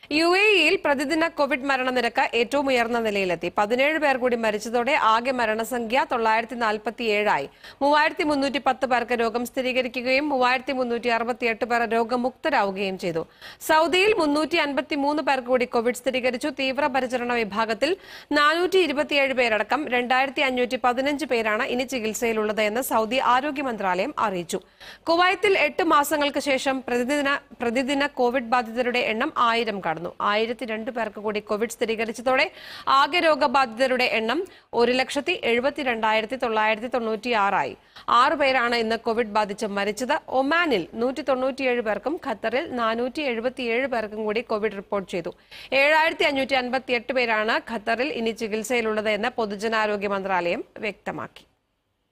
U A ഇയിൽ പ്രതിദിന Covid മരണനിരക്ക് ഏറ്റവും ഉയർന്ന നിലയിലെത്തി പതിനേഴ് പേർ കൂടി മരിച്ചതോടെ ആകെ മരണസംഖ്യ തൊള്ളായിരത്തി നാൽപ്പത്തി ഏഴായി മൂവായിരത്തി മുന്നൂറ്റി പത്ത് പേർക്ക് രോഗം സ്ഥിരീകരിക്കുകയും മൂവായിരത്തി മുന്നൂറ്റി അറുപത്തിയെട്ട് പേർ രോഗമുക്തരാവുകയും ചെയ്തു സൗദിയിൽ മുന്നൂറ്റി അൻപത്തി മൂന്ന് പേർക്ക് കൂടി കോവിഡ് സ്ഥിരീകരിച്ചു തീവ്രപരിചരണ വിഭാഗത്തിൽ നാനൂറ്റി ഇരുപത്തിയേഴ് പേരടക്കം രണ്ടായിരത്തി അഞ്ഞൂറ്റി പതിനഞ്ച് പേരാണ് ഇനി ചികിത്സയിലുള്ളത് എന്ന് സൗദി ആരോഗ്യ മന്ത്രാലയം അറിയിച്ചു കുവൈത്തിൽ എട്ട് മാസങ്ങൾക്ക് ശേഷം പ്രതിദിന പ്രതിദിന കോവിഡ് ബാധിതരുടെ എണ്ണം ആയിരം കടന്നു ആയിരത്തി രണ്ട് പേർക്ക് കൂടി കോവിഡ് സ്ഥിരീകരിച്ചതോടെ ആകെ രോഗബാധിതരുടെ എണ്ണം ഒരു ലക്ഷത്തി എഴുപത്തിരണ്ടായിരത്തി തൊള്ളായിരത്തി തൊണ്ണൂറ്റി ആറായി ആറ് പേരാണ് ഇന്ന് കോവിഡ് ബാധിച്ച് മരിച്ചത് ഒമാനിൽ നൂറ്റി തൊണ്ണൂറ്റിയേഴ് പേർക്കും ഖത്തറിൽ നാനൂറ്റി എഴുപത്തിയേഴ് പേർക്കും കൂടി കോവിഡ് റിപ്പോർട്ട് ചെയ്തു ഏഴായിരത്തി അഞ്ഞൂറ്റി അൻപത്തി എട്ട് പേരാണ് ഖത്തറിൽ ഇനി ചികിത്സയിലുള്ളത് എന്ന് പൊതുജനാരോഗ്യ മന്ത്രാലയം വ്യക്തമാക്കി